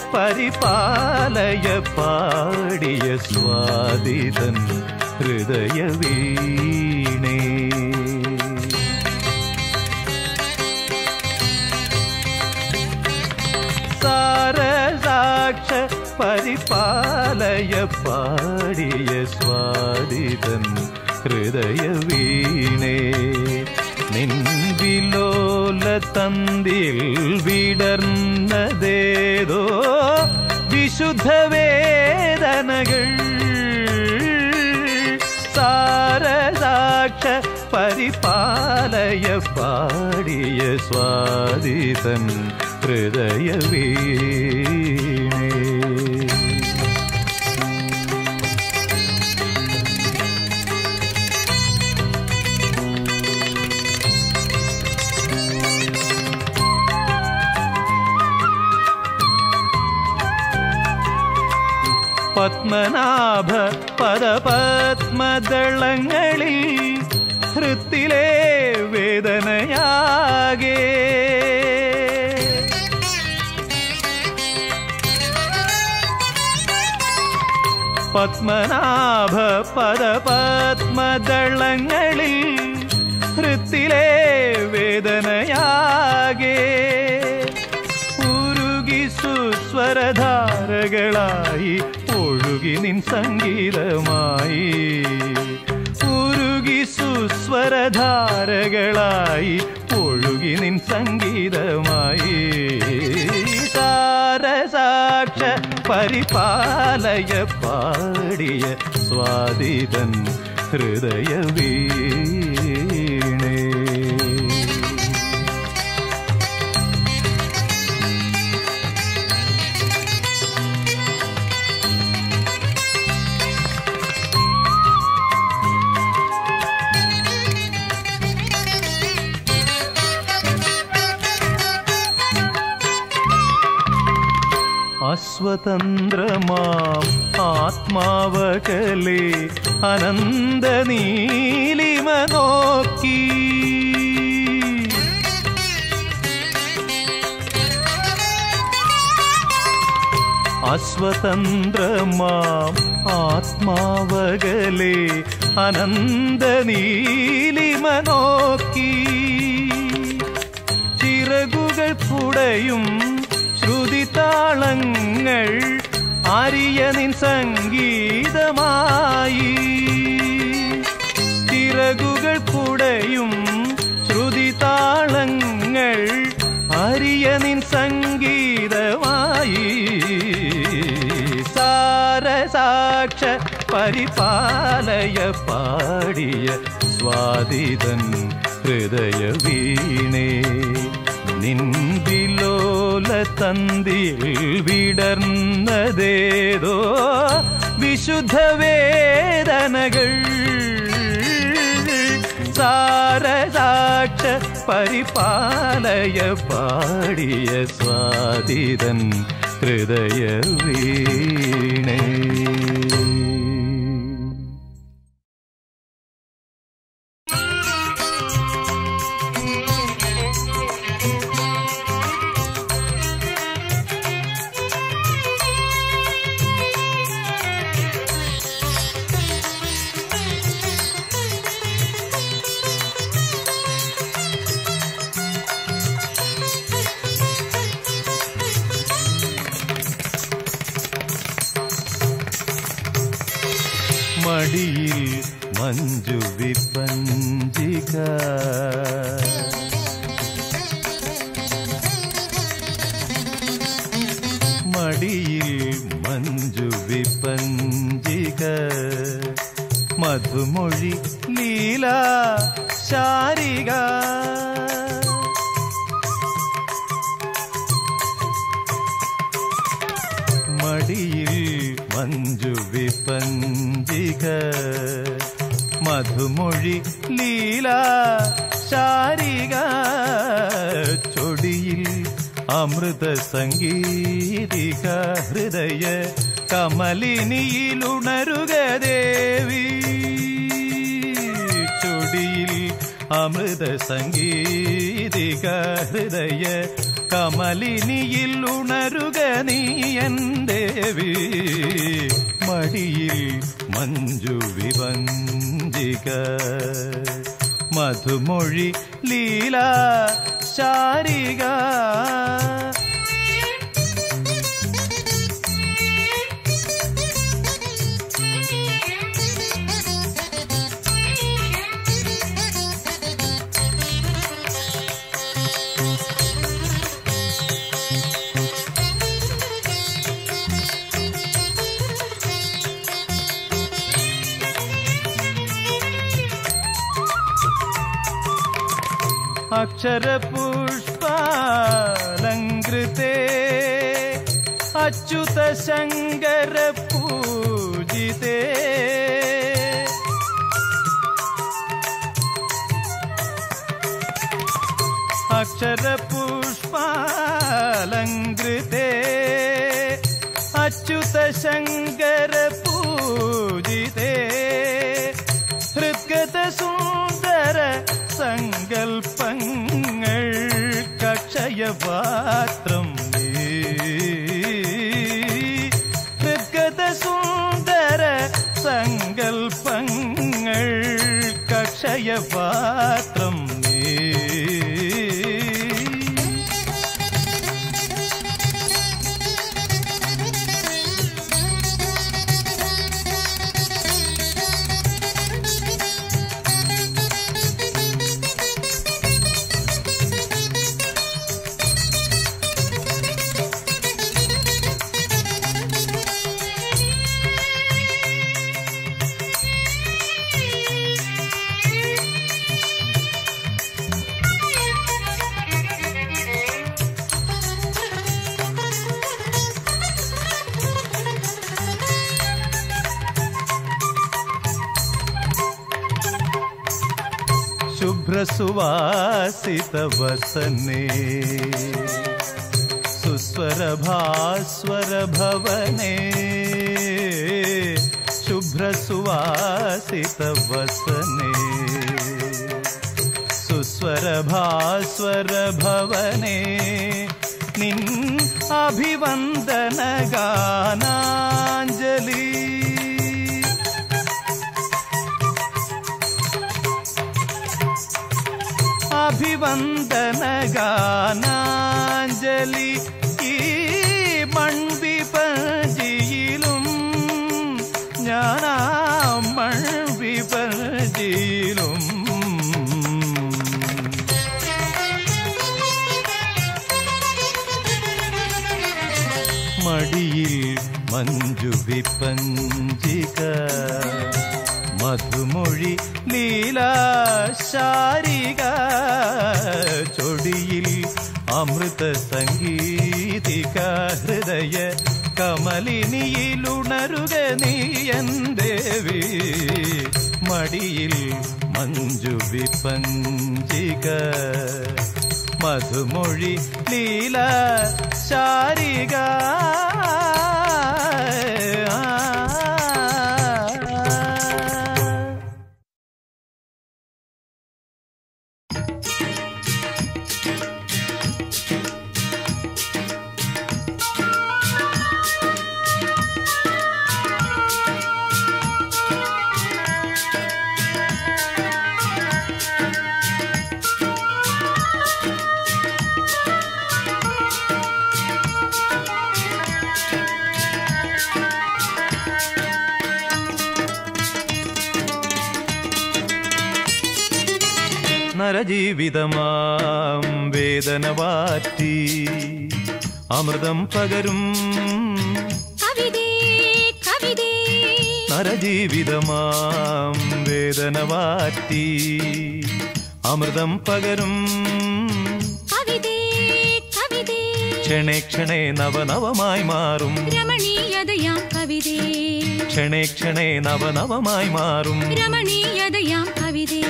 പരിപാലയ പാടിയ സ്വാതിതൻ ഹൃദയ വീണേ സാരസാക്ഷ പരിപാലയ പാടിയ സ്വാതിതൻ ഹൃദയ വീണേ നിൻവിലോല തന്തിൽ വിടർന്നതേതോ വിശുദ്ധ വേദനകൾ സാരസാക്ഷ പരിപാലയ പാടിയ സ്വാതിതൻ ഹൃദയ വീണേ പത്മനാഭ പദപത്മദളങ്ങളിൽ ഹൃത്തിലെ വേദനയാകെ പത്മനാഭ പദപത്മദളങ്ങളിൽ ഹൃത്തിലെ വേദനയാകെ ഉരുകി സുസ്വരധാരകളായി ഒഴുകി നിൻ സംഗീതമായി ഉരുകി സുസ്വരധാരകളായി ഒഴുകി നിൻ സംഗീതമായി സാരസാക്ഷ പരിപാലയ പാടിയ സ്വാതിതൻ ഹൃദയ വീണേ അസ്വതന്ത്രമാം ആത്മാവകലെ അനന്ത നീലിമ നോക്കി അസ്വതന്ത്രമാം ആത്മാവകലെ അനന്ത നീലിമ നോക്കി ചിറകുകൾ കുടയും ശ്രുതിതാളങ്ങൾ ആരിയ നിൻ സംഗീതമായി ചിറകുകൾ കുടയും ശ്രുതിതാളങ്ങൾ ആരിയ നിൻ സംഗീതമായി സാരസാക്ഷ പരിപാലയ പാടിയ സ്വാതിതൻ ഹൃദയ വീണേ നിൻവിലോല തന്തിൽ വിടർന്നതേതോ വിശുദ്ധ വേദനകൾ സാരസാക്ഷ പരിപാലയ പാടിയ സ്വാതിതൻ ഹൃദയ വീണേ മടിയിൽ മഞ്ജു വിപഞ്ചിക മടിയിൽ മഞ്ജു വിപഞ്ചിക മധുമൊഴി ലീല ശാരിക മടിയിൽ മഞ്ജു വിപഞ്ചിക മധുമൊഴി ലീല ശാരിക ചൊടിയിൽ അമൃത സംഗീതിക ഹൃദയ കമലിനിയിലുണരുക ദേവി ചൊടിയിൽ അമൃത സംഗീതിക ഹൃദയ കമലിനിയിൽ ഉണരുക നീ എൻ ദേവി മടിയിൽ മഞ്ജു വിവഞ്ചിക മധുമൊഴി ലീല ശാരിക അക്ഷരപുഷ്പാലങ്കൃതേ അച്യുത ശങ്കര പൂജിതേ അക്ഷരപുഷ്പാലങ്കൃതേ അച്യുത ശങ്കര പൂജിതേ ഹൃദ്ഗത സുന്ദര സങ്കൽപ്പങ്ങൾ കക്ഷയപാത്രം നീ. ഹൃദ്ഗത സുന്ദര സങ്കൽപ്പങ്ങൾ കക്ഷയപാത്രം നീ शुभ्रसुवासितवसने सुस्वरभास्वरभवने शुभ्रसुवासितवसने സുസ്വരഭാസ്വരഭവനെ നിൻ അഭിവന്ദന ഗാനാഞ്ജലി അഭിവന്ദന ഗാനാഞ്ജലി ഈ മൺവിപജിയിലും ഞാനാ മൺവിപജിയിലും മടിയിൽ മഞ്ജു വിപഞ്ചിക മധുമൊഴി ലീലാശാരിക ചൊടിയിൽ അമൃത സംഗീതിക ഹൃദയ കമലിനിയിലുണരുക നീയൻ ദേവി മടിയിൽ മഞ്ജു വിപഞ്ചിക മധുമൊഴി ലീല ശാരിക നരജീവിതമാം വേദന വാറ്റി അമൃതം പകരും കവിതേ കവിതേ നരജീവിതമാം വേദന വാറ്റി അമൃതം പകരും കവിതേ കവിതേ ക്ഷണേ ക്ഷണേ നവനവമായി മാറും രമണീയതയാം കവിതേ ക്ഷണേ ക്ഷണേ നവനവമായി മാറും രമണീയതയാം കവിതേ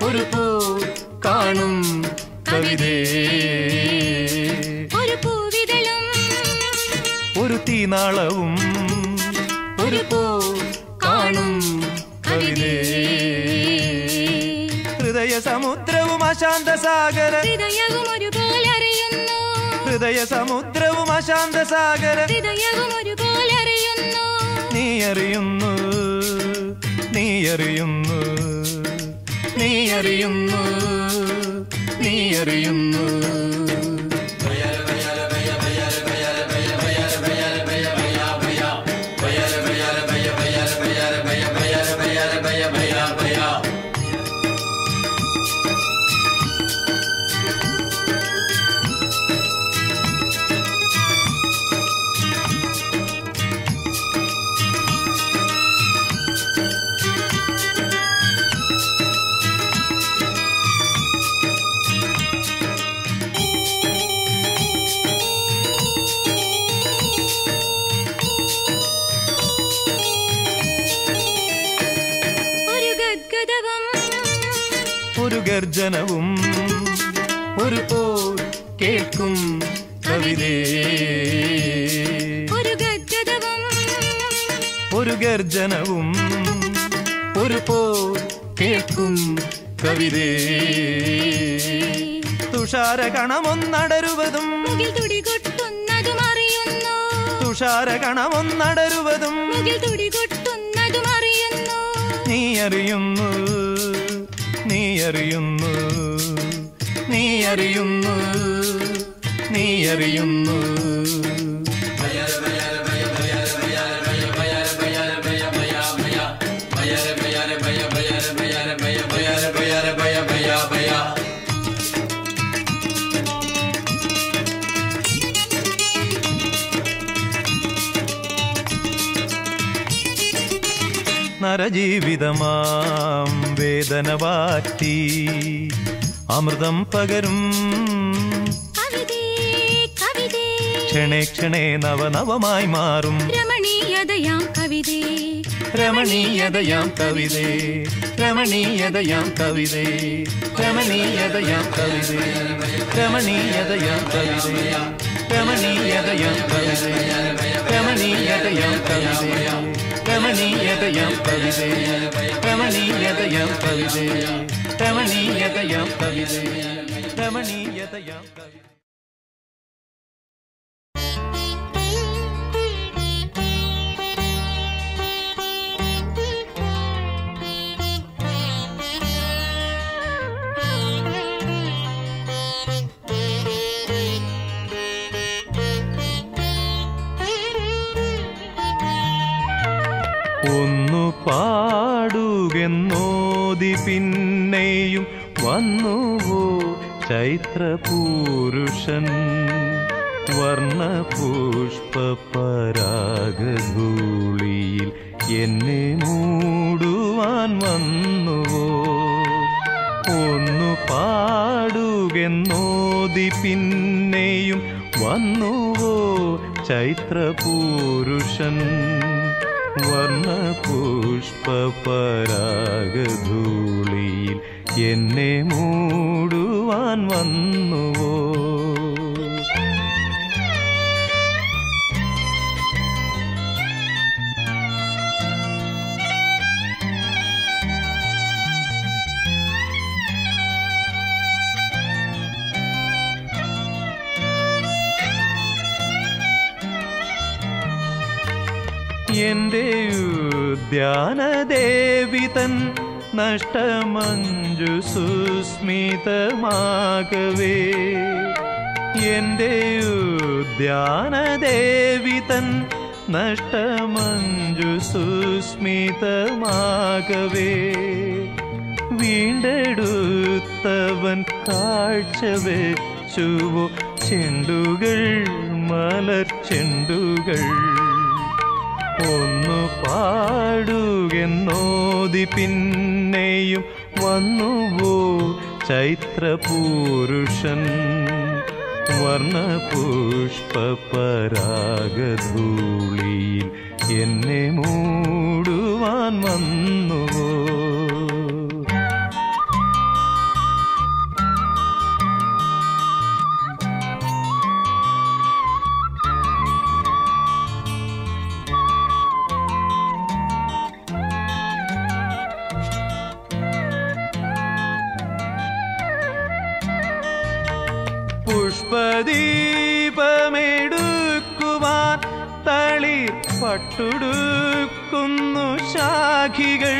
ഒരു പൂ കാണും കവിതേ ഒരു പൂവിതളും ഒരു തീനാളവും ഒരു പൂ കാണും കവിതേ ഹൃദയ സമുദ്രവും അശാന്ത സാഗര ഹൃദയവും ഒരുപോലെ അറിയുന്നു ഹൃദയ സമുദ്രവും അശാന്ത സാഗര ഹൃദയവും ഒരുപോലെ അറിയുന്നു നീ അറിയുന്നു നീ അറിയുന്നു നീ അറിയുന്നു നീ അറിയുന്നു ഒരു ഗദ്ഗതവും ഒരു ഗർജനവും ഒരു പോൽ കേൾക്കും കവിതേ ഒരു ഗദ്ഗതവും ഒരു ഗർജനവും ഒരു പോൽ കേൾക്കും കവിതേ തുഷാര കണമൊന്നടരുവതും മുകിൽ തുടികൊട്ടുന്നതും അറിയുന്നു തുഷാര കണമൊന്നടരുവതും മുകിൽ തുടികൊട്ടുന്നതും അറിയുന്നു നീ അറിയുന്നു നീ അറിയുന്നു നീ അറിയുന്നു നീ അറിയുന്നു നരജീവിതമാം വേദന വാറ്റി അമൃതം പകരും കവിതേ കവിതേ ക്ഷണേ ക്ഷണേ നവനവമായി മാറും രമണീയതയാം കവിതേ രമണീയതയാം കവിതേ രമണീയതയാം കവിതേ രമണീയതയാം കവിതേ രമണീയതയാം കവിതേ രമണീയതയാം കവിതേ രമണീയതയാം കവിതേ രമണീയതയാം കവിതേ രമണീയതയാം കവിതേ രമണീയതയാം കവിതേ രമണീയതയാം കവിതേ ഒന്നു പാടുകെന്നോതി പിന്നെയും വന്നുവോ ചൈത്രപൂരുഷൻ വർണ്ണപുഷ്പരാഗധൂളിയിൽ എന്നെ മൂടുവാൻ വന്നുവോ ഒന്നു പാടുകെന്നോതി പിന്നെയും വന്നുവോ ചൈത്രപൂരുഷൻ വർണ്ണപുഷ്പരാഗധൂളിയിൽ എന്നെ മൂടുവാൻ വന്നുവോ എന്റെ ഉദ്യാനദേവി തൻ നഷ്ടമഞ്ജു സുസ്മിതമാകവേ എന്റെ ഉദ്യാനദേവി തൻ നഷ്ടമഞ്ജു സുസ്മിതമാകവേ വീണ്ടെടുത്തവൻ കാഴ്ച വെച്ചുവോ ചെണ്ടുകൾ മലർ ചെണ്ടുകൾ ഒന്നു പാടുകെന്നോതി പിന്നെയും വന്നുവോ ചൈത്രപൂരുഷൻ വർണ്ണപുഷ്പരാഗധൂളിയിൽ എന്നെ മൂടുവാൻ വന്നുവോ പുഷ്പദീപമെടുക്കുവാൻ തളി പട്ടുടുക്കുന്നു ശാഖികൾ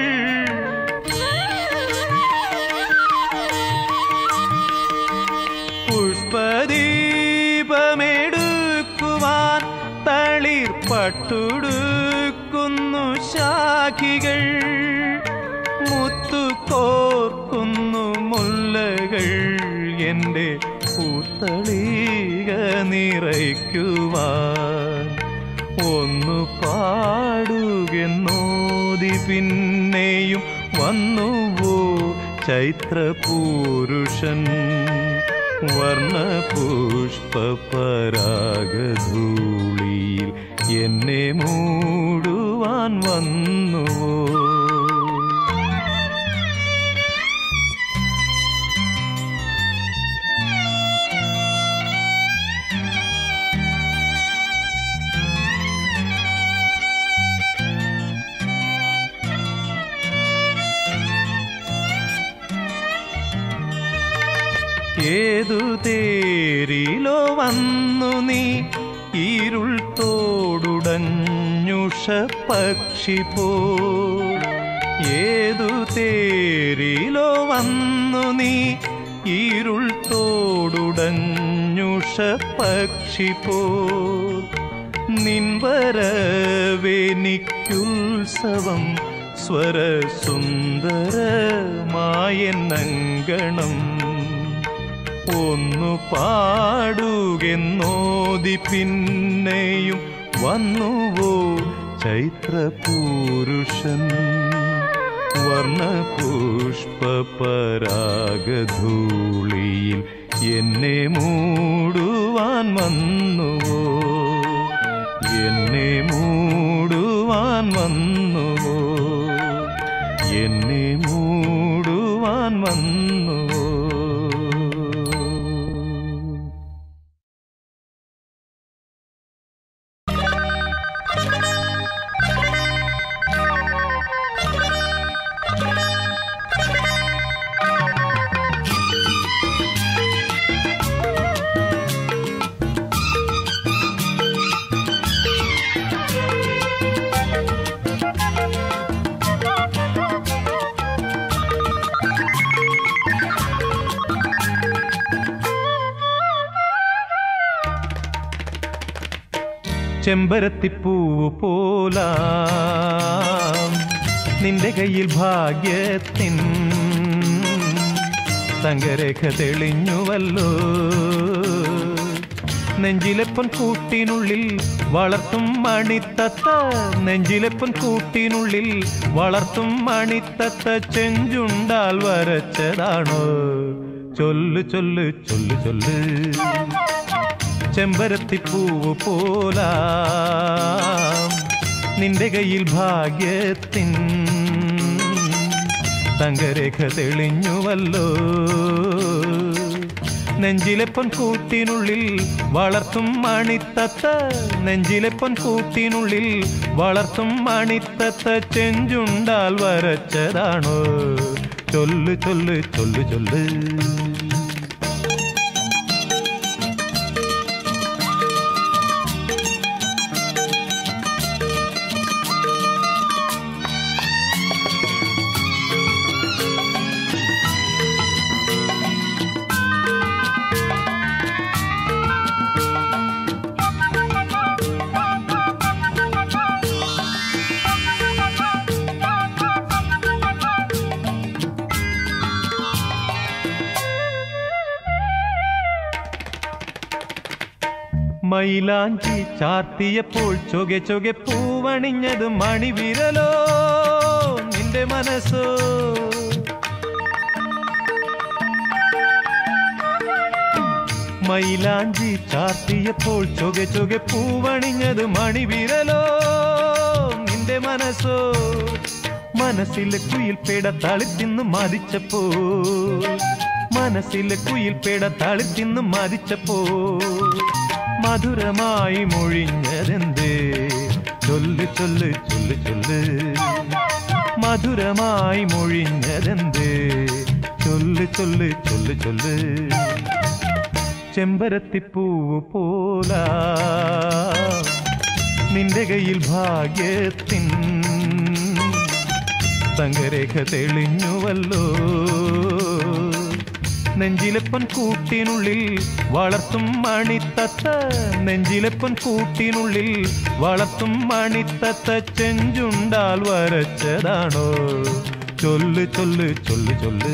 പുഷ്പദീപമെടുക്കുവാൻ തളിർ പട്ടുടുക്കുന്നു ശാഖികൾ മുത്തു കോർക്കുന്നു മുല്ലകൾ എൻ്റെ പൂത്തളീക നിറയ്ക്കുവാൻ ഒന്നു പാടുകെന്നോതി പിന്നെയും വന്നുവോ ചൈത്രപൂരുഷൻ വർണ്ണപുഷ്പരാഗധൂളിയിൽ എന്നെ മൂടുവാൻ വന്നുവോ ഏതു തേരിലോ വന്നു നീ ഇരുൾ തോടുടഞ്ഞുഷ പക്ഷി പോ ഏതു തേരിലോ വന്നു നീ ഇരുൾ തോടുടഞ്ഞുഷ പക്ഷി പോ നിൻവരവേനിക്കുത്സവം സ്വരസുന്ദരമായെന്നങ്കണം ഒന്നു പാടുകെന്നോതി പിന്നെയും വന്നുവോ ചൈത്രപൂരുഷൻ വർണ്ണപുഷ്പരാഗധൂളിയിൽ എന്നെ മൂടുവാൻ വന്നുവോ എന്നെ മൂടുവാൻ വന്നുവോ എന്നെ മൂടുവാൻ വന്നുവോ ചെമ്പരത്തിപ്പൂവ് പോലാ നിന്റെ കയ്യിൽ ഭാഗ്യത്തിൻ തങ്കരേഖ തെളിഞ്ഞുവല്ലോ നെഞ്ചിലെപ്പൻ കൂട്ടിനുള്ളിൽ വളർത്തും മണിത്തത്ത നെഞ്ചിലെപ്പൻ കൂട്ടിനുള്ളിൽ വളർത്തും മണിത്തത്ത ചെഞ്ചുണ്ടാൽ വരച്ചതാണോ ചൊല്ല് ചൊല്ല് ചൊല്ല് ചൊല്ല് ചെമ്പരത്തിപ്പൂവ് പോലാ നിന്റെ കയ്യിൽ ഭാഗ്യത്തിൻ തങ്കരേഖ തെളിഞ്ഞുവല്ലോ നെഞ്ചിലെപ്പൻ കൂട്ടിനുള്ളിൽ വളർത്തും മണിത്തത്ത നെഞ്ചിലെപ്പൻ കൂട്ടിനുള്ളിൽ വളർത്തും മണിത്തത്ത ചെഞ്ചുണ്ടാൽ വരച്ചതാണോ ചൊല്ല് ചൊല്ല് ചൊല്ല് ചൊല്ല് മൈലാഞ്ചി ചാർത്തിയപ്പോൾ ചൊകെ ചൊകെ പൂവണിഞ്ഞത് മണിവിരലോ നിന്റെ മനസ്സോ മൈലാഞ്ചി ചാർത്തിയപ്പോൾ ചൊകെ ചൊകെ പൂവണിഞ്ഞത് മണിവിരലോ നിന്റെ മനസ്സോ മനസ്സിലെ കുയിൽ പേട തളിത്തിന്ന് മതിച്ചപ്പോ മനസ്സിലെ കുയിൽ പേട തളിത്തിന്ന് മതിച്ചപ്പോ മധുരമായി മൊഴിഞ്ഞതെന്തേ ചൊല്ല് ചൊല്ല് ചൊല്ല് ചൊല്ല് മധുരമായി മൊഴിഞ്ഞതെന്തേ ചൊല്ല് ചൊല്ല് ചൊല്ല് ചൊല്ല് ചെമ്പരത്തിപ്പൂവ് പോല നിന്റെ കയ്യിൽ ഭാഗ്യത്തിൻ തങ്കരേഖ തെളിഞ്ഞുവല്ലോ നെഞ്ചിലെപ്പൻ കൂട്ടിനുള്ളിൽ വളർത്തും മണിത്തത്ത നെഞ്ചിലെപ്പൻ കൂട്ടിനുള്ളിൽ വളർത്തും മണിത്തത്ത ചെഞ്ചുണ്ടാൽ വരച്ചതാണോ ചൊല്ല് ചൊല്ല് ചൊല്ല് ചൊല്ല്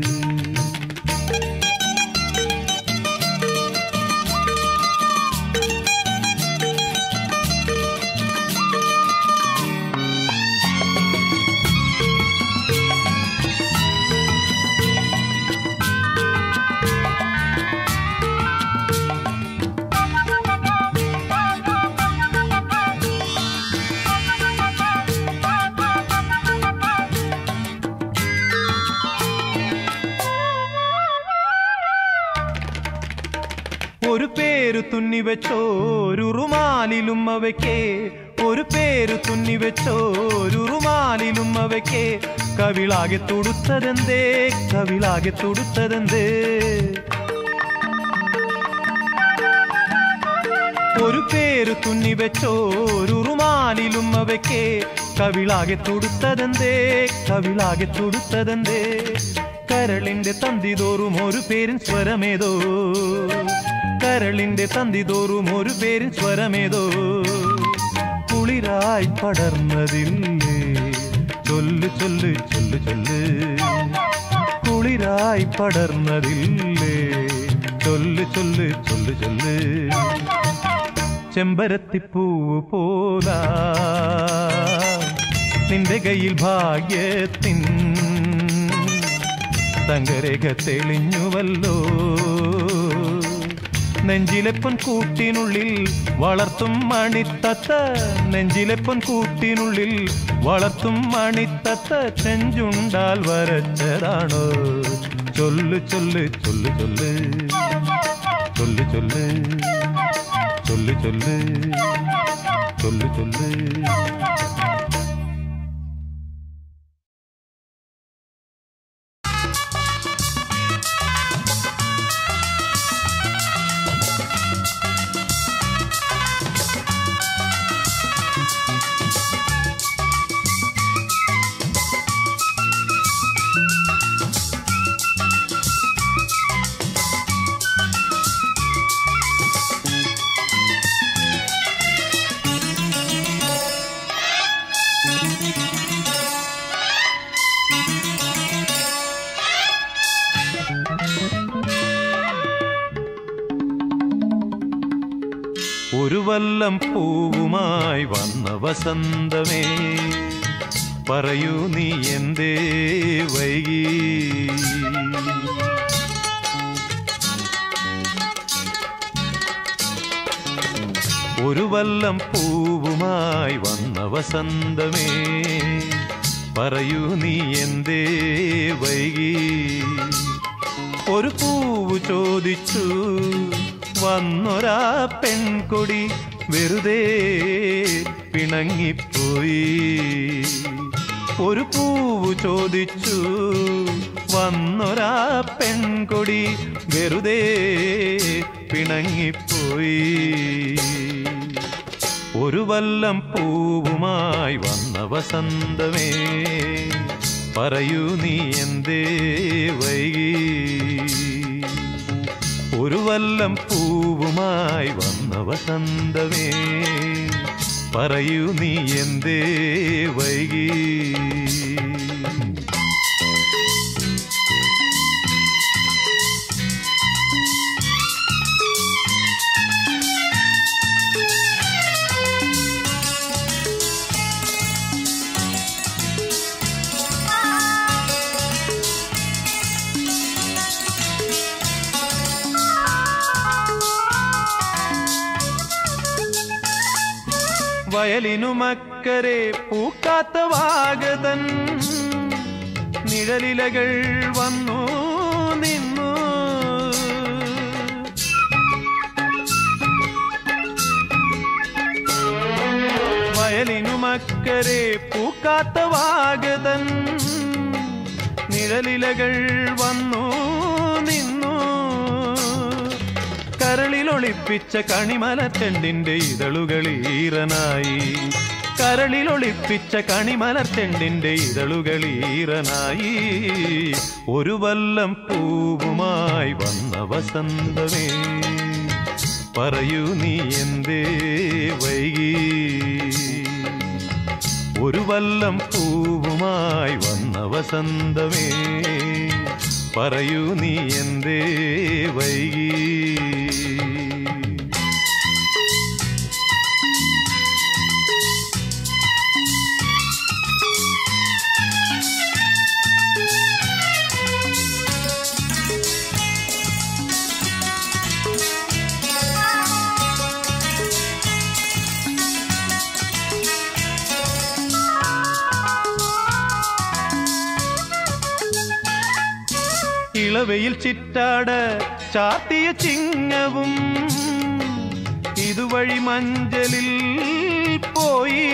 ഒരു പേരു തുന്നി വെച്ചോരു റുമാലിലും അവയ്ക്ക് ഒരു പേരു തുന്നി വെച്ചോരു റുമാലിലും അവയ്ക്ക് കവിളാകെ തുടുത്തതെന്തേ കവിളാകെ തുടുത്തതെന്തേ ഒരു പേരു തുന്നി വെച്ചോരു റുമാലിലും അവയ്ക്ക് കവിളാകെ തുടുത്തതെന്തേ കവിളാകെ തുടുത്തതെന്തേ കരളിന്റെ തന്തി തോറും ഒരു പേരിൻ സ്വരമേതോ കരളിന്റെ തന്തി തോറും ഒരു പേരിൻ സ്വരമേതോ കുളിരായി പടർന്നതില്ലേ ചൊല്ല് ചൊല്ല് ചൊല്ല് ചൊല്ല് കുളിരായി പടർന്നതില്ലേ ചൊല്ല് ചൊല്ല് ചൊല്ല് ചൊല്ല് ചെമ്പരത്തിപ്പൂവ് പോല നിന്റെ കയ്യിൽ ഭാഗ്യത്തിൻ തങ്കരേഖ തെളിഞ്ഞുവല്ലോ നെഞ്ചിലെപ്പൻ കൂട്ടിനുള്ളിൽ വളർത്തും മണിത്തത്ത നെഞ്ചിലെപ്പൻ കൂട്ടിനുള്ളിൽ വളർത്തും മണിത്തത്ത ചെഞ്ചുണ്ടാൽ വരച്ചതാണോ ചൊല്ല് ചൊല്ല് ചൊല്ല് ചൊല്ല് ചൊല്ല് ചൊല്ല് ചൊല്ല് ചൊല്ല് ചൊല്ല് ചൊല്ല് ഒരു വല്ലം പൂവുമായി വന്ന വസന്തമേ പറയൂ നീ എന്തേ വൈകി ഒരു വല്ലം പൂവുമായി വന്ന വസന്തമേ പറയൂ നീ എന്തേ വൈകി ഒരു പൂവ് ചോദിച്ചു വന്നൊരാ പെൺകൊടി വെറുതെ പിണങ്ങിപ്പോയി ഒരു പൂവ് ചോദിച്ചു വന്നൊരാ പെൺകൊടി വെറുതെ പിണങ്ങിപ്പോയി ഒരു വല്ലം പൂവുമായി വന്ന വസന്തമേ പറയൂ നീ എന്തേ വൈകി ഒരു വല്ലം പൂവുമായി വന്ന വസന്തമേ പറയൂ നീ എന്തേ വൈകി വയലിനുമക്കരെ പൂക്കാത്ത വാഗതൻ നിഴലിലകൾ വന്നു നിന്നു വയലിനുമക്കരെ പൂക്കാത്ത വാഗതൻ നിഴലിലകൾ വന്നു നിന്നു കരളിലൊളിപ്പിച്ച കണിമലച്ചെണ്ടിന്റെ ഇതളുകൾ ഈറനായി കരളിലൊളിപ്പിച്ച കണിമലർച്ചെണ്ടിന്റെ ഇതളുകൾ ഈറനായി ഒരു വല്ലം പൂവുമായി വന്ന വസന്തമേ പറയൂ നീ എന്തേ വൈകി ഒരു വല്ലം പൂവുമായി വന്ന വസന്തമേ പറയൂ നീ എന്തേ വൈകി ഇളവയിൽ ചിറ്റാട് ചാത്തിയ ചിങ്ങവും ഇതുവഴി മഞ്ചലിൽ പോയി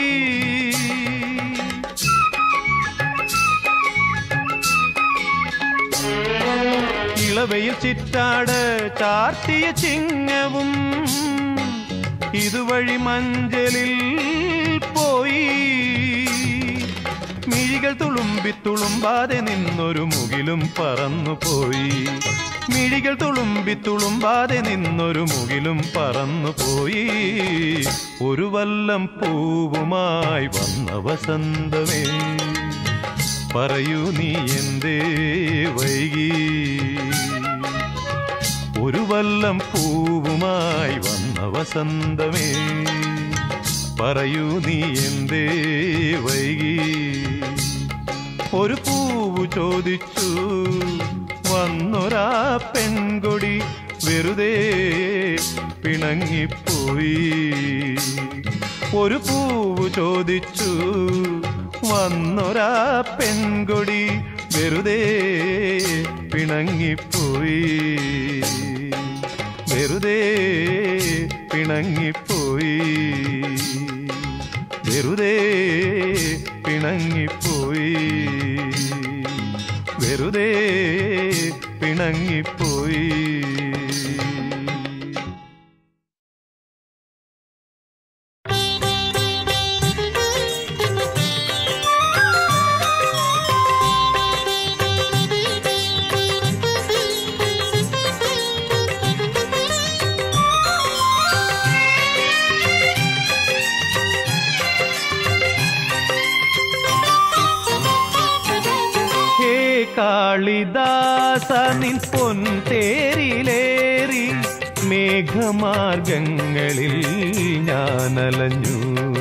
ഇളവയിൽ ചിറ്റാട് ചാർത്തിയ ചിങ്ങവും ഇതുവഴി മഞ്ചലിൽ പോയി മിഴികൾ തുളുമ്പി തുളുമ്പാതെ നിന്നൊരു മുകിലും പറന്നുപോയി മിഴികൾ തുളുമ്പി തുളുമ്പാതെ നിന്നൊരു മുകിലും പറന്നുപോയി ഒരു വല്ലം പൂവുമായി വന്ന വസന്തമേ പറയൂ നീ എന്തേ വൈകി ഒരു വല്ലം പൂവുമായി വന്ന വസന്തമേ പറയൂ നീ എന്തേ വൈകി ഒരു പൂവ് ചോദിച്ചു വന്നൊരാ പെൺകൊടി വെറുതെ പിണങ്ങിപ്പോയി ഒരു പൂവ് ചോദിച്ചു വന്നൊരാ പെൺകൊടി വെറുതെ പിണങ്ങിപ്പോയി വെറുതെ പിണങ്ങിപ്പോയി വെറുതെ പിണങ്ങിപ്പോയി വെറുതെ പിണങ്ങിപ്പോയി ഹേ കാളിദാസ നിൻ പൊൻതേരിലേറി മേഘമാർഗങ്ങളിൽ ഞാനലഞ്ഞു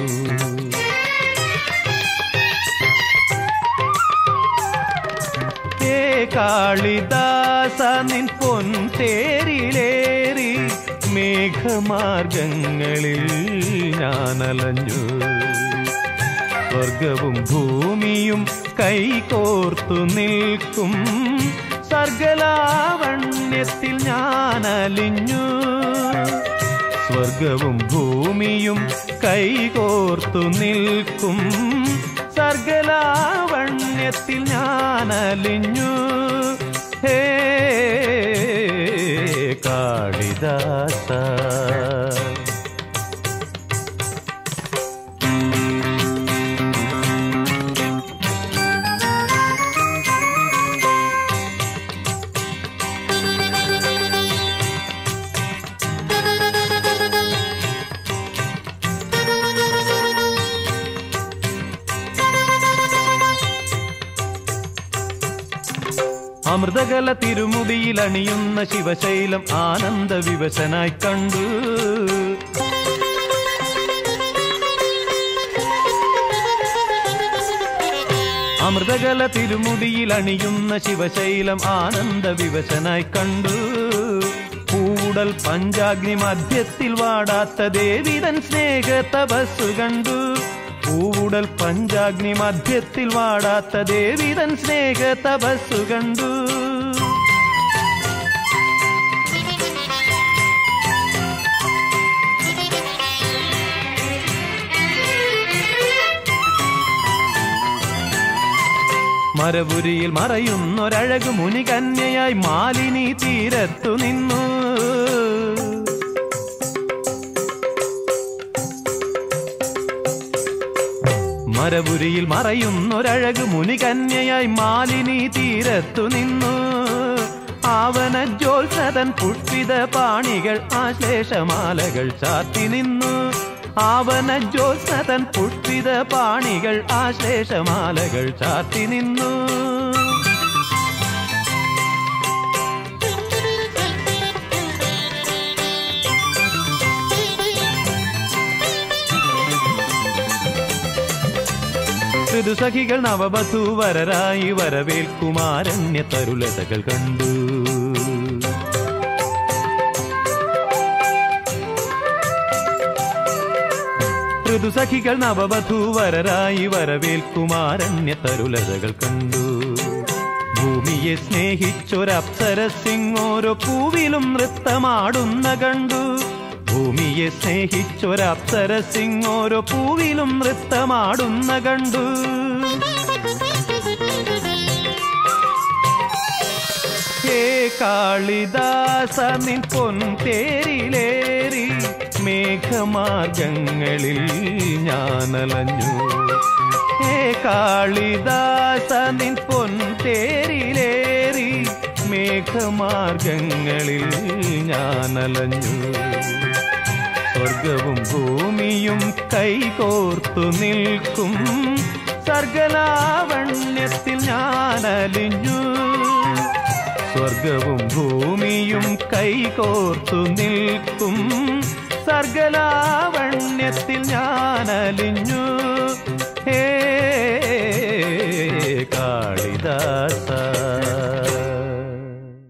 ഹേ കാളിദാസ നിൻ പൊൻതേരിലേറി മേഘമാർഗങ്ങളിൽ ഞാനലഞ്ഞു സ്വർഗവും ഭൂമിയും കൈകോർത്തു നിൽക്കും സർഗലാവണ്യത്തിൽ ഞാൻ അലിഞ്ഞു സ്വർഗവും ഭൂമിയും കൈകോർത്തു നിൽക്കും സർഗലാവണ്യത്തിൽ ഞാൻ അലിഞ്ഞു ഹേ കാളിദാസ അമൃതകല തിരുമുടിയിൽ അണിയുന്ന ശിവശൈലം ആനന്ദ വിവശനായി കണ്ടു അമൃതകല തിരുമുടിയിൽ അണിയുന്ന ശിവശൈലം ആനന്ദ വിവശനായി കണ്ടു പൂടൽ പഞ്ചാഗ്നി മധ്യത്തിൽ വാടാത്ത ദേവിതൻ സ്നേഹ തപസ്സു കണ്ടു പൂവുടൽ പഞ്ചാഗ്നി മധ്യത്തിൽ വാടാത്ത ദേവിതൻ സ്നേഹ തപസ്സു കണ്ടു മരപുരിയിൽ മറയുന്നൊരഴകു മുനി കന്യയായി മാലിനി തീരത്തു നിന്നു മരപുരിയിൽ മറയുന്നൊരഴക് മുനികന്യയായി മാലിനി തീരത്തു നിന്നു ആവന ജോത്സതൻ പുഷ്പിത പാണികൾ ആശ്ലേഷമാലകൾ ചാത്തി നിന്നു ആവന ജോത്സതൻ പുഷ്പിത പാണികൾ ആശ്ലേഷമാലകൾ ചാത്തി നിന്നു ഋതുസഖികൾ നവവധൂവരരായി വരവേൽക്കുമാരണ്യ തരുലതകൾ കണ്ടു ഋതുസഖികൾ നവവധൂവരരായി വരവേൽക്കുമാരണ്യ തരുലതകൾ കണ്ടു ഭൂമിയെ സ്നേഹിച്ചൊരപ്സര സിംഗോരോ പൂവിലും നൃത്തമാടുന്ന കണ്ടു ഭൂമിയെ സ്നേഹിച്ചൊരപ്സര സിംഗോരോ പൂവിലും നൃത്തമാടുന്ന കണ്ടു ഹേ കാളിദാസ നിൻ പൊൻതേരിലേറി മേഘമാർഗങ്ങളിൽ ഞാനലഞ്ഞു ഹേ കാളിദാസ നിൻ പൊൻതേരിലേറി മേഘമാർഗങ്ങളിൽ ഞാനലഞ്ഞു സ്വർഗവും ഭൂമിയും കൈകോർത്തു നിൽക്കും സർഗലാവണ്യത്തിൽ ഞാനലിഞ്ഞു സ്വർഗവും ഭൂമിയും കൈകോർത്തു നിൽക്കും സർഗലാവണ്യത്തിൽ ഞാനലിഞ്ഞു ഹേ കാളിദാസ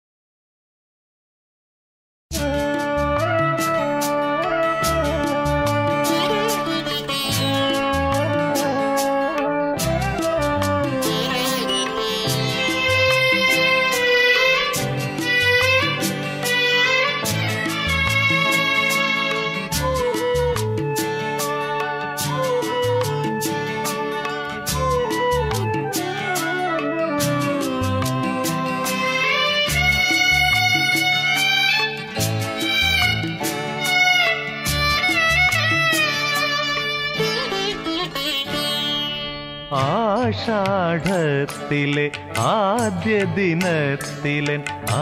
ആഷാഢത്തിലെ ആദ്യ ദിനത്തിലെ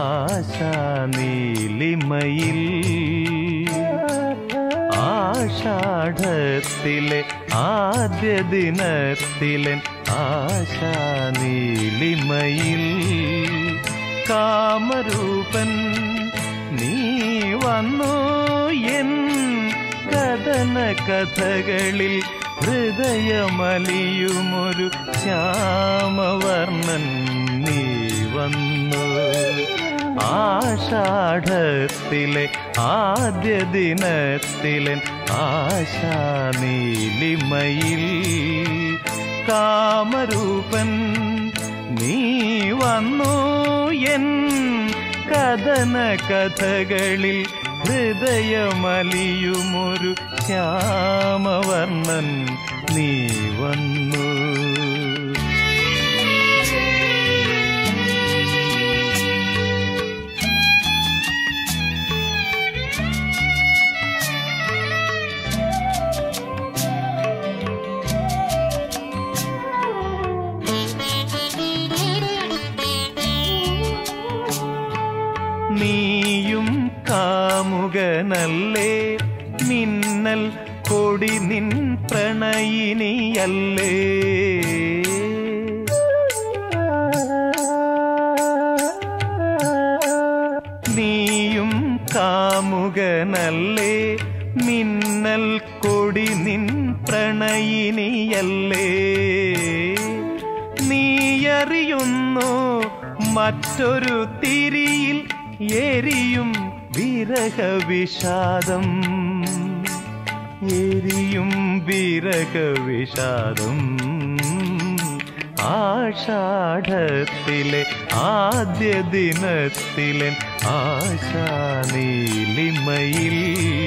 ആശാനീലിമയിൽ ആഷാഢത്തിലെ ആദ്യ ദിനത്തിലെ ആശാനീലിമയിൽ കാമരൂപൻ നീ വന്നു എൻ കഥന കഥകളിൽ ഹൃദയമലിയുമൊരു ശ്യാമവർണ്ണൻ നീ വന്നു ആഷാഢത്തിലെ ആദ്യ ദിനത്തിലെ ആശാനീലിമയിൽ കാമരൂപൻ നീ വന്നു എൻ കഥന കഥകളിൽ ഹൃദയമലിയുമൊരു ശ്യാമവർണ്ണൻ നീ വന്നു നീയും കാമുകനല്ലേ മിന്നൽ കൊടി നിൻ പ്രണയിനിയല്ലേ നീയും കാമുകനല്ലേ മിന്നൽ കൊടി നിൻ പ്രണയിനിയല്ലേ നീയറിയുന്നു മറ്റൊരു തിരിയിൽ എരിയും വിരഹവിഷാദം എരിയും വിരഹവിഷാദം ആഷാഢത്തിലെ ആദ്യ ദിനത്തിലെ ആശാനീലിമയിൽ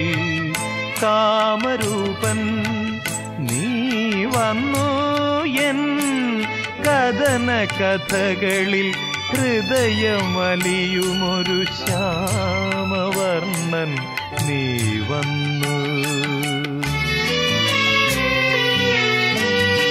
കാമരൂപൻ നീ വന്നു എൻ കഥന കഥകളിൽ ഹൃദയമലിയുമൊരു ശ്യാമവർണ്ണൻ നീ വന്നു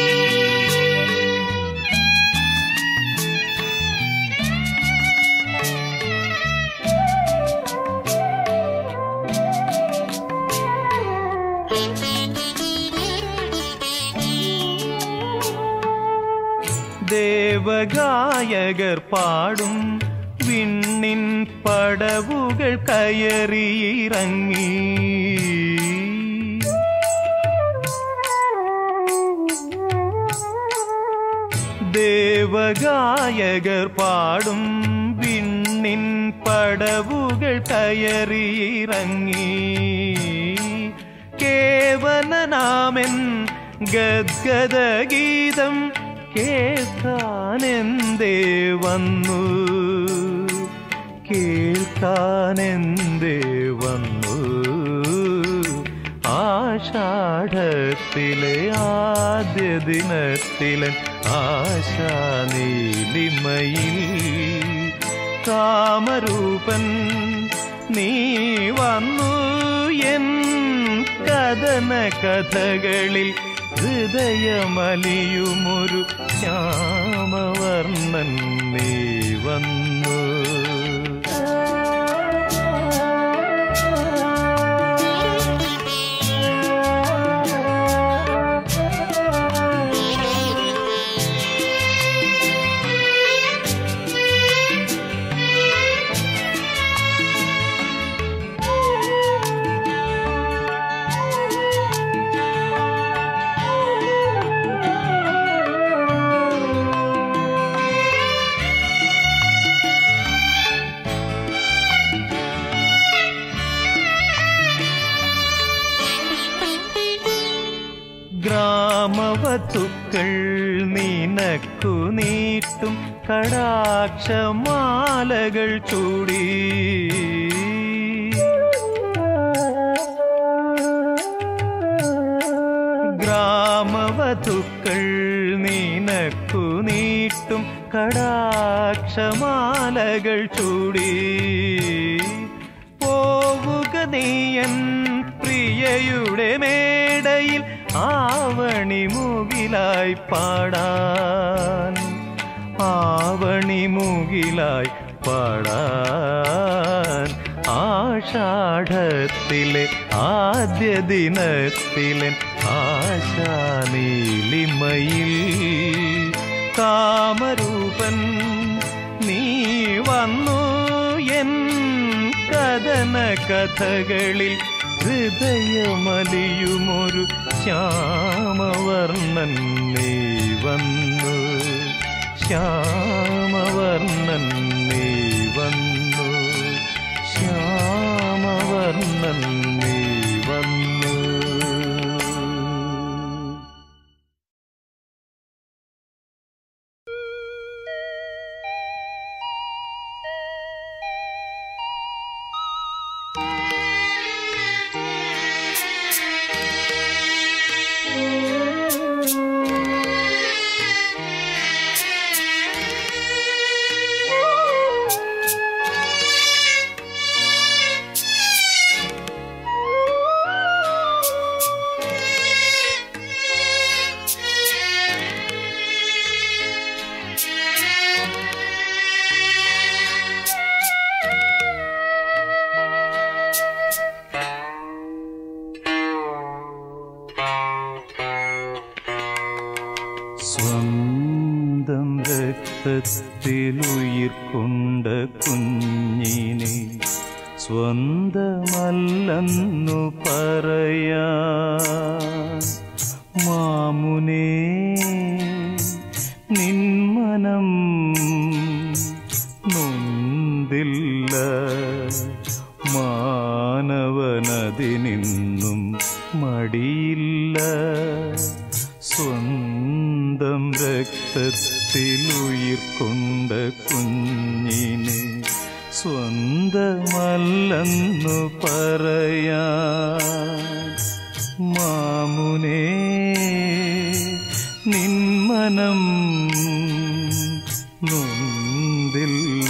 ദേവഗായകർ പാടും വിണ്ണിൻ പടവുകൾ കയറിയിറങ്ങി ദേവഗായകർ പാടും വിണ്ണിൻ പടവുകൾ കയറിയിറങ്ങി കേവലനാമൻ ഗദ്ഗദഗീതം കേൾക്കാനെന്തേ വന്നു കേൾക്കാനെന്തേ വന്നു ആഷാഢത്തിലെ ആദ്യ ദിനത്തിലെ ആശാനീലിമയിൽ കാമരൂപൻ നീ വന്നു എൻ കഥന കഥകളിൽ ഹൃദയമലിയുമൊരു ശ്യാമവർണ്ണൻ നീ വന്നു ഗ്രാമവധുക്കൾ നിനക്കു നീട്ടും കടാക്ഷമാലകൾ ചൂടി ഗ്രാമവധുക്കൾ നിനക്കു നീട്ടും കടാക്ഷമാലകൾ ചൂടി പോവുക നീയൻ പ്രിയയുടെ മേടയിൽ ആവണി മുകിലായി പാടാൻ ആവണി മുകിലായി പാടാൻ ആഷാഢത്തിലെ ആദ്യ ദിനത്തിലെ ആശാനീലിമയിൽ കാമരൂപൻ നീ വന്നു എൻ കഥന കഥകളിൽ ഹൃദയമലിയുമൊരു ശ്യാമവർണ്ണൻ നീ വന്നു ശ്യാമവർണ്ണൻ നീ വന്നു ശ്യാമവർണ്ണൻ നീ വന്നു സ്വന്തം രക്തത്തിലുയിർ കൊണ്ട കുഞ്ഞിനെ സ്വന്തമല്ലെന്നു പറയാ മാമുനേ നിന്മനം നൊന്തില്ല മാനവനതിനിന്നും മടിയില്ല സ്വന്തം രക്തത്തിലുയിർ കൊണ്ട കുഞ്ഞിനെ സ്വന്തമല്ലെന്നു പറയാ മാമുനേ നിന്മനം നൊന്തില്ല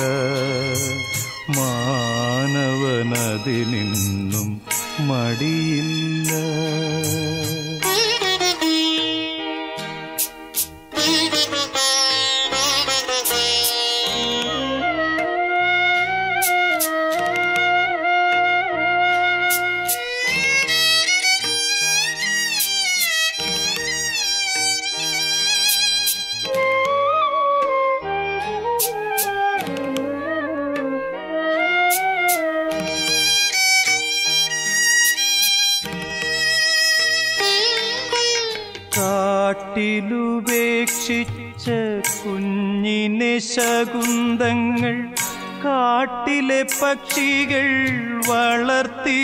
മാനവനതിനിന്നും മടിയില്ല കുഞ്ഞിനെ ശകുന്തങ്ങൾ കാട്ടിലെ പക്ഷികൾ വളർത്തി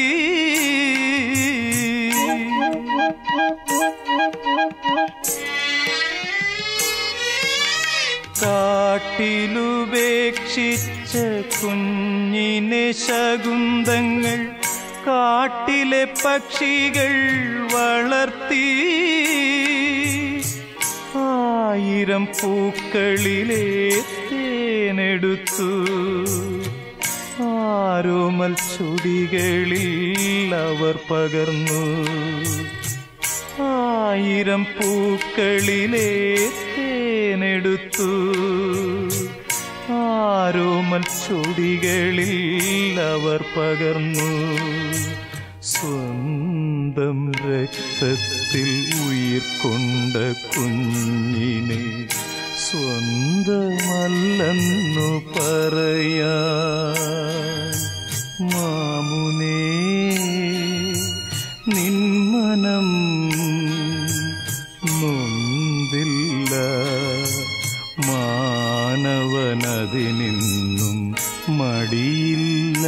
കാട്ടിലുപേക്ഷിച്ച കുഞ്ഞിനെ ശകുന്തങ്ങൾ കാട്ടിലെ പക്ഷികൾ വളർത്തി ആയിരം പൂക്കളിലെ തേനെടുത്തു ആരോമൽ ചുടികളിൽ അവർ പകർന്നു ആയിരം പൂക്കളിലെ തേനെടുത്തു ആരോമൽ ചുടികളിൽ അവർ പകർന്നു സ്വന്തം രക്തത്തിൽ ഉയിർ കൊണ്ട കുഞ്ഞിനെ സ്വന്തമല്ലെന്നു പറയാ മാമുനേ നിന്മനം നൊന്തില്ല മാനവനതിനിന്നും മടിയില്ല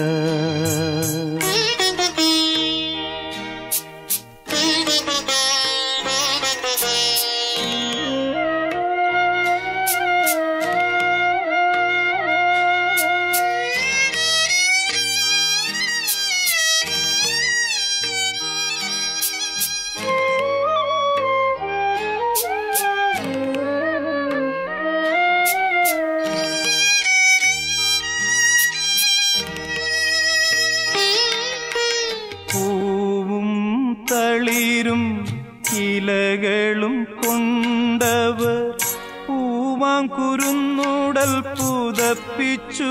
പൂവും തളിരും ഇലകളും കൊണ്ടവർ പൂവാം കുരുന്നുടൽ പുതപ്പിച്ചു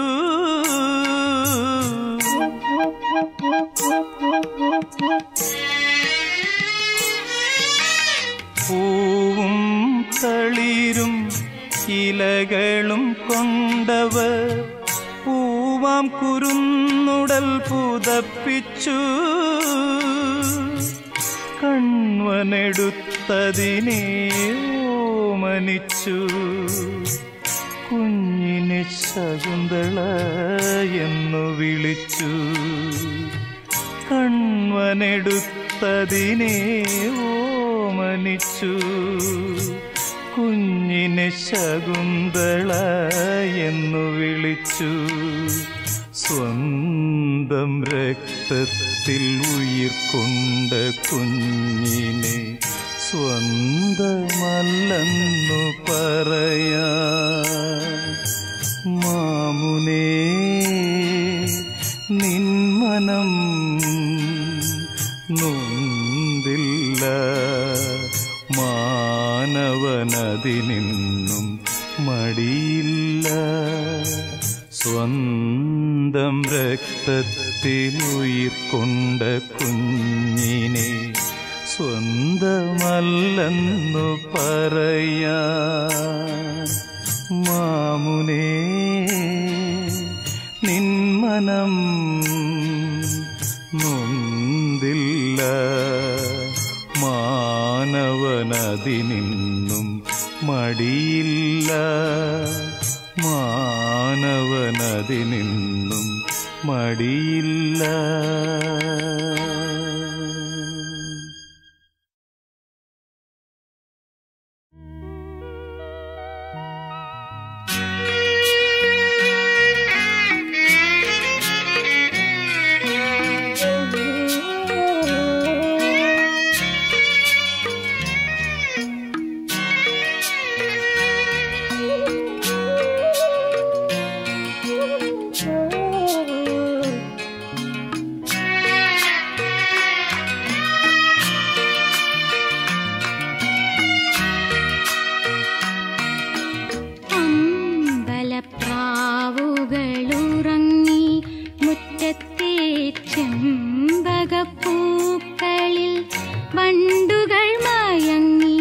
പൂവും തളിരും ഇലകളും കൊണ്ടവർ പൂവാം കുരുന്നുടൽ പുതപ്പിച്ചു കൺവനെടുത്തതിനെ ഓമനിച്ചു കുഞ്ഞിനെ ശകുന്തള എന്നു വിളിച്ചു കൺവനെടുത്തതിനെ ഓമനിച്ചു കുഞ്ഞിനെ ശകുന്തള എന്നു വിളിച്ചു സ്വന്തം രക്തത്തിൽ ഉയിർ കൊണ്ട കുഞ്ഞിനെ സ്വന്തമല്ലെന്നു പറയാ മാമുനേ നിന്മനം നൊന്തില്ല മാനവനതിനിന്നും മടിയില്ല സ്വന്തം രക്തത്തിൽ ഉയിർ കൊണ്ട കുഞ്ഞിനെ സ്വന്തമല്ലെന്നു പറയാ മാമുനേ നിന്മനം നൊന്തില്ല മാനവനതിനിന്നും മടിയില്ല മാനവനതിനിന്നും മടിയില്ല അമ്പലപ്രാവുകളുറങ്ങി മുറ്റത്തെ ചെമ്പകപ്പൂക്കളിൽ വണ്ടുകൾ മയങ്ങി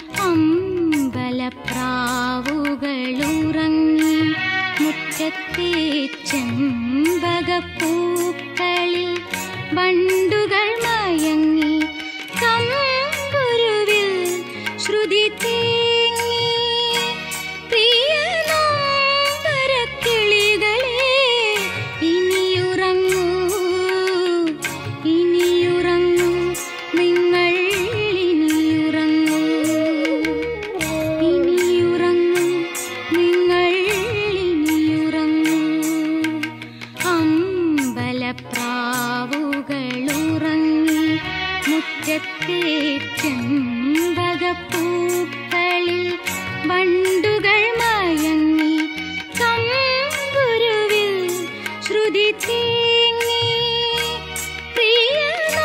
അമ്പലപ്രാവുകളുറങ്ങി മുറ്റത്തെ ചെമ്പകപ്പൂക്കളിൽ വണ്ടുകൾ മയങ്ങി തമ്പുരുവിൽ ശ്രുതി തേങ്ങി തേങ്ങി പ്രിയ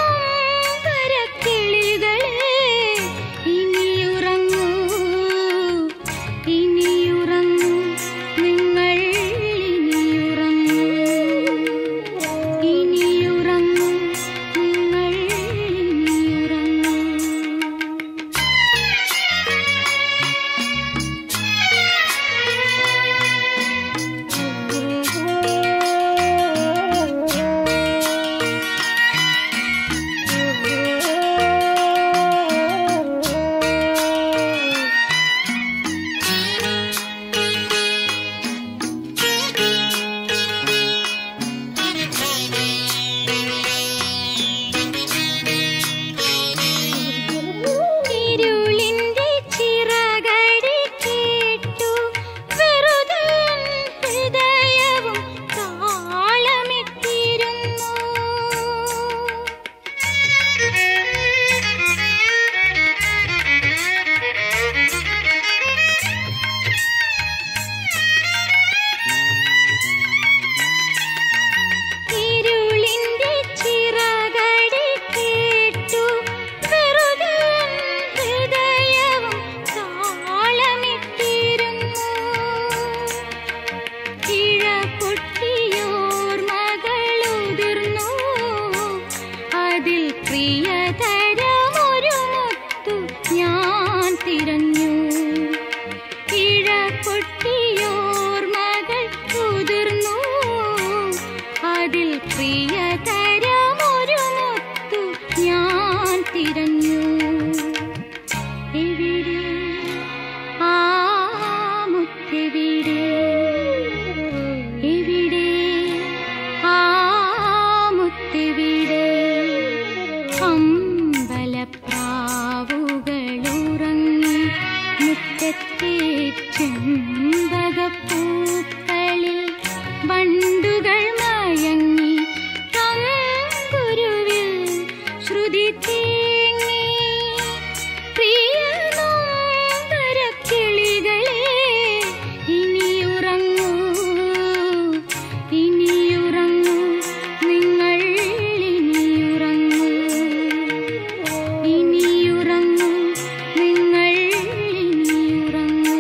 നൊമ്പരക്കിളികളെ ഇനിയുറങ്ങൂ ഇനിയുറങ്ങൂ നിങ്ങൾ ഇനിയുറങ്ങൂ ഇനിയുറങ്ങൂ നിങ്ങൾ ഇനിയുറങ്ങൂ ഇരുളിന്റെ ചിറകടി കേട്ടു വെറുതെ എൻ ഹൃദയവും താളമിട്ടിരുന്നു ഇരുളിന്റെ ചിറകടി കേട്ടു വെറുതെ എൻ ഹൃദയവും താളമിട്ടിരുന്നു കിഴ പൊട്ടിയോർമകളുതിർന്നു അതിൽ പ്രിയതരമൊരു മുത്തു ഞാൻ തിരഞ്ഞു കിഴ പൊട്ടിയോർമകൾ ഉതിർന്നു അതിൽ പ്രിയതരമൊരു മുത്തു ഞാൻ തിരഞ്ഞു എവിടെ ആ മുത്തെവിടെ എവിടെ ആ മുത്തെവിടെ അമ്പലപ്രാവുകളുറങ്ങി മുറ്റത്തെ ചെമ്പകപ്പൂക്കളിൽ വണ്ടുകൾ മയങ്ങി തമ്പുരുവിൽ ശ്രുതി തേങ്ങി പ്രിയ നൊമ്പരക്കിളികളെ ഇനിയുറങ്ങൂ ഇനിയുറങ്ങൂ നിങ്ങൾ ഇനിയുറങ്ങൂ ഇനിയുറങ്ങൂ നിങ്ങൾ ഇനിയുറങ്ങൂ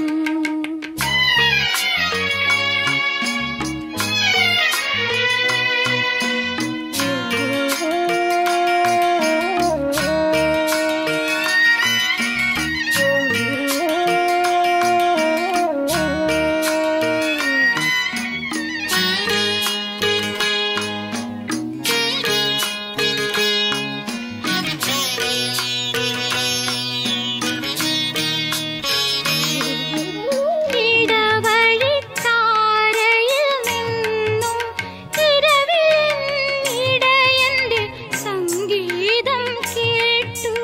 ഇടവഴിത്താരയിൽ നിന്നും ഇരവിൻ ഇടയന്റെ സംഗീതം കേട്ടു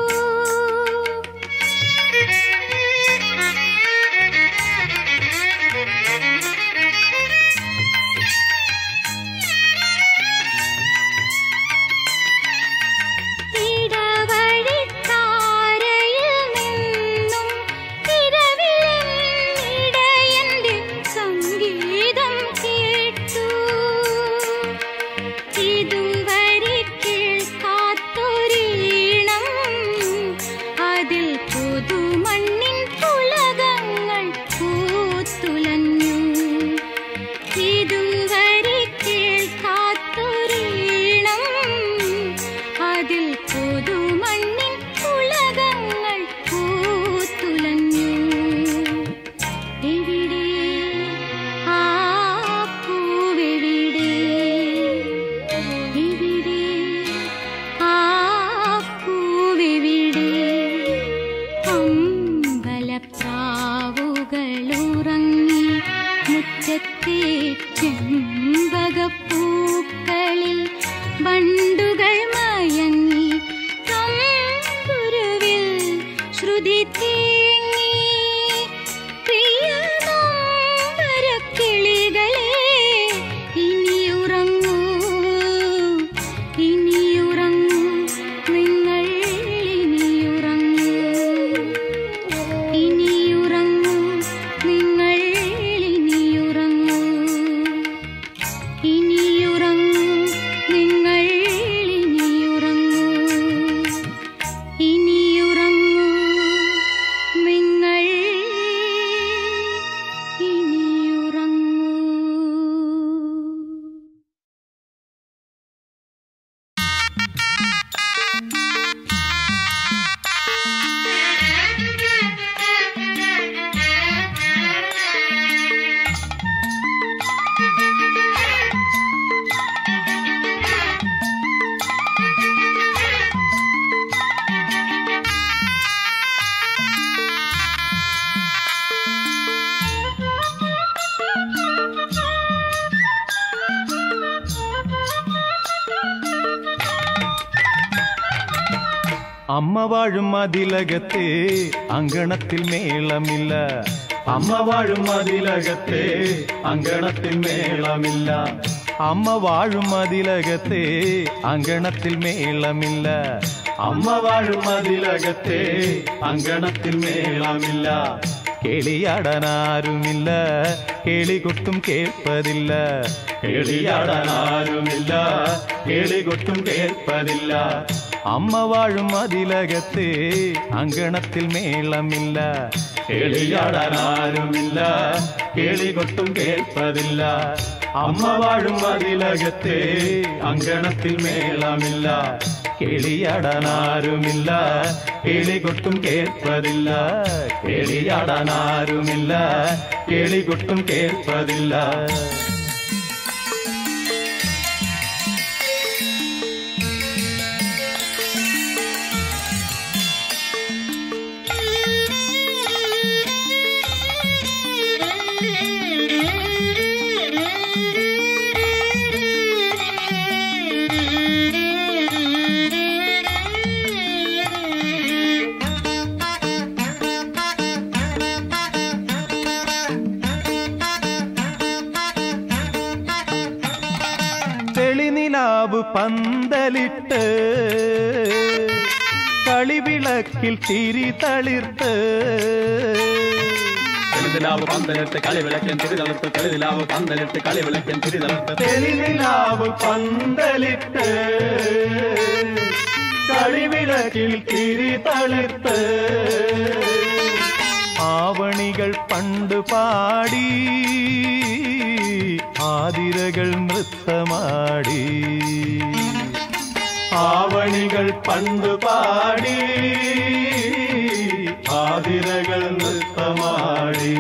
ഇടവഴിത്താരയിൽ നിന്നും ഇരവിൻ ഇടയന്റെ സംഗീതം കേട്ടു ഇതുവരെ കേൾക്കാത്തൊരീണം അതിൽ പുതുമണ്ണിൻ പുളകങ്ങൾ പൂത്തുലഞ്ഞു ഇതുവരെ കേൾക്കാത്തൊരീണം അതിൽ പുതുമണ്ണിൻ പുളകങ്ങൾ പൂത്തുലഞ്ഞു എവിടെ ആ പൂവെവിടെ എവിടെ ആ പൂവെവിടെ അമ്പലപ്രാവുകളുറങ്ങി മുറ്റത്തെ ചെമ്പകപ്പൂക്കളിൽ വണ്ടുകൾ മയങ്ങി തമ്പുരുവിൽ ശ്രുതി തേങ്ങി പ്രിയ നൊമ്പരക്കിളികളെ ഇനിയുറങ്ങൂ ഇനിയുറങ്ങൂ നിങ്ങൾ ഇനിയുറങ്ങൂ ഇനിയുറങ്ങൂ നിങ്ങൾ ഇനിയുറങ്ങൂ ഇനി അമ്മ വാഴും അതിലകത്തെ അങ്കണത്തിൽ മേളമില്ല അമ്മ വാഴും അതിലകത്തെ അങ്കണത്തിൽ മേളമില്ല അമ്മ വാഴും അതിലകത്തെ അങ്കണത്തിൽ മേളമില്ല അമ്മ വാഴും അതിലകത്തെ അങ്കണത്തിൽ മേളമില്ല കേളിയാടാനാരുമില്ല കേളികൊട്ടും കേൾപ്പതില്ല കേളിയാടാനാരുമില്ല കേളികൊട്ടും കേൾപ്പതില്ല അമ്മ വാഴും അതിലകത്തെ അങ്കണത്തിൽ മേളമില്ല കേളിയാടാനാരുമില്ല കേളികൊട്ടും കേൾപ്പതില്ല അമ്മ വാഴും അതിലകത്തെ അങ്കണത്തിൽ മേളമില്ല കേളിയാടാനാരുമില്ല കേളികൊട്ടും കേൾപ്പതില്ല കേളിയാടാനാരുമില്ല കേളികൊട്ടും കേൾപ്പതില്ല തെളിനിലാവ് പന്തലിട്ട് കളിവിളക്കിൽ തിരി തളിർത്ത് കളിതിലാവ് പന്തലിട്ട് കളിവിളക്കൻ തിരിതളത്ത് കളിതിലാവ് പന്തലിട്ട് കളിവിളക്കൻ തിരിതളത്ത് തെളിനിലാവ് പന്തലിട്ട് കളിവിളക്കിൽ തിരി തളിർത്ത് ആവണികൾ പണ്ട് പാടി ആതിരകൾ നൃത്തമാടി ആവണികൾ പണ്ട് പാടി ആതിരകൾ നൃത്തമാടി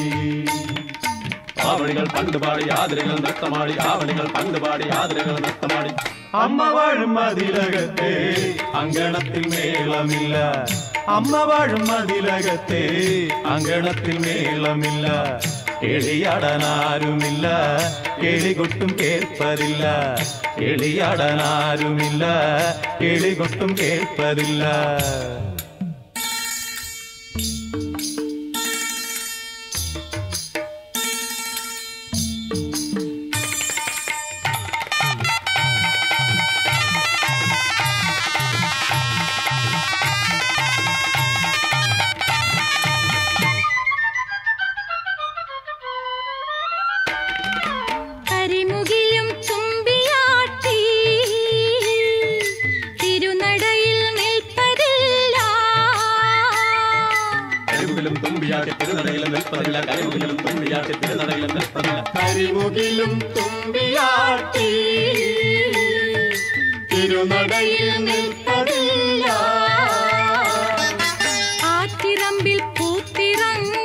ആവണികൾ പണ്ടുപാടി ആതിരകൾ നൃത്തമാടി ആവണികൾ പണ്ടുപാടി ആതിരകൾ നൃത്തമാടി അമ്മ വാഴും അതിലകത്തെ അങ്കണത്തിൽ മേളമില്ല അമ്മ വാഴും അതിലകത്തെ അങ്കണത്തിൽ മേളമില്ല എളിയാടാനാരുമില്ല എളികൊട്ടും കേൾപ്പതില്ല എളിയാടാനാരുമില്ല എളികൊട്ടും കേൾപ്പതില്ല കരിമുകിലും തുമ്പിയാട്ടി തിരുനടയിൽ നിൽപ്പതില്ല കഴിവുകളും തുമ്പിയാട്ടി തിരുനടയിലും നിൽപ്പതില്ല കഴിവുകളും തുമ്പിയാട്ടി തിരുനടയിലും നിൽപ്പതില്ല കരിമുകിലും തുമ്പിയാട്ടി തിരുനടയിൽ നിൽപ്പതില്ല ആറ്റിറമ്പിൽ പൂത്തിറങ്ങും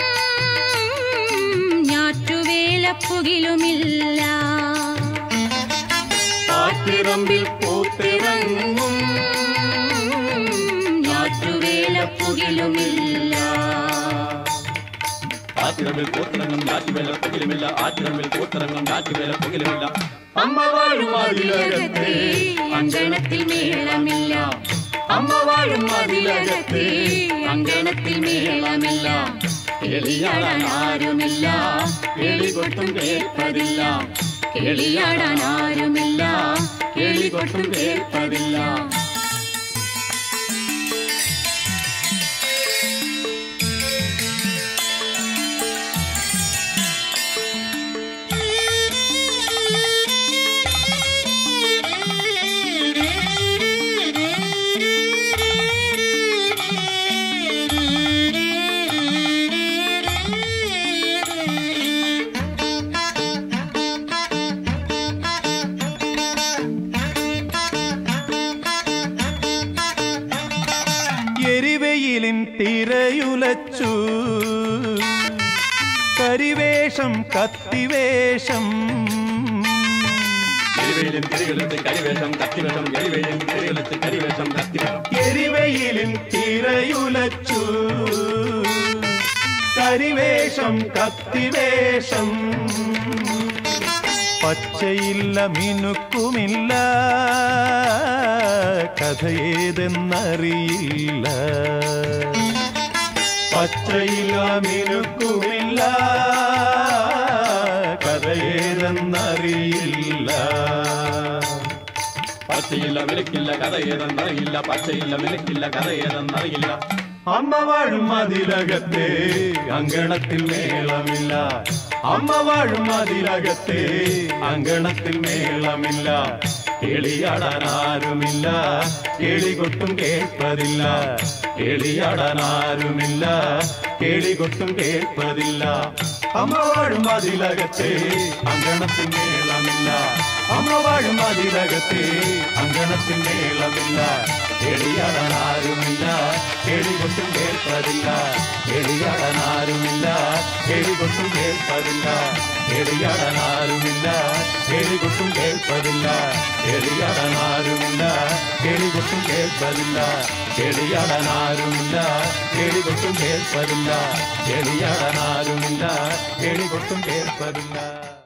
ഞാറ്റുവേലപ്പുകിലുമില്ല ആറ്റിറമ്പിൽ പൂത്തിറങ്ങും ഞാറ്റുവേലപ്പുകിലുമില്ല ആറ്റിറമ്പിൽ പൂത്തിറങ്ങും ഞാറ്റുവേല പുകിലുമില്ല ആറ്റിറമ്പിൽ പൂത്തിറങ്ങും ഞാറ്റുവേല പുകിലുമില്ല അമ്മ വാഴും അതിലകത്തെ അങ്കണത്തിൽ മേളമില്ല അമ്മ വാഴും അതിലകത്തെ അങ്കണത്തിൽ മേളമില്ല കിളിയാടാൻ ആരുമില്ല കിളികൊട്ടും കേൾപ്പതില്ല കിളിയാടാൻ ആരുമില്ല കിളികൊട്ടും കേൾപ്പതില്ല എരിവെയിലിൻ തിരയുലച്ചു കരിവേഷം കത്തിവേഷം കരിവേലും തിരികളെടുത്ത് കരിവേഷം കത്തിവേഷം കരിവേലും തിരികളെടുത്ത് കരിവേഷം കത്തിവേഷം എരിവെയിലിൻ തിരയുലച്ചു കരിവേഷം കത്തിവേഷം പച്ചയില്ല മിനുക്കുമില്ല കഥയേതെന്നറിയില്ല പച്ചയില്ല മിനുക്കുമില്ല കഥയേതെന്നറിയില്ല പച്ചയില്ല വിലക്കില്ല കഥ ഏതെന്നറിയില്ല പച്ചയില്ല വിലക്കില്ല കഥ ഏതെന്നറിയില്ല അമ്മ വാഴും മതിലകത്തെ അങ്കണത്തിൽ മേളമില്ല അമ്മ വാഴും മതിലകത്തെ അങ്കണത്തിൽ മേളമില്ല കിളിയാടാൻ ആരുമില്ല കിളികൊട്ടും കേൾപ്പതില്ല കിളിയാടാൻ ആരുമില്ല കിളികൊട്ടും കേൾപ്പതില്ല അമ്മ വാഴും മതിലകത്തെ അങ്കണത്തിൽ മേളമില്ല അമ്മ വാഴും മതിലകത്തെ അങ്കണത്തിൽ മേളമില്ല എളിയാടാൻ ആരുമില്ല എളികൊട്ടും കേൾപ്പതില്ല എളിയാടാൻ ആരുമില്ല എളികൊട്ടും കേൾപ്പതില്ല എളിയാടാൻ ആരുമില്ല എളികൊട്ടും കേൾപ്പതില്ല എളിയാടാൻ ആരുമില്ല എളികൊട്ടും കേൾപ്പതില്ല എളിയാടാൻ ആരുമില്ല എളികൊട്ടും കേൾപ്പതില്ല എളിയാടാൻ ആരുമില്ല എളികൊട്ടും കേൾപ്പതില്ല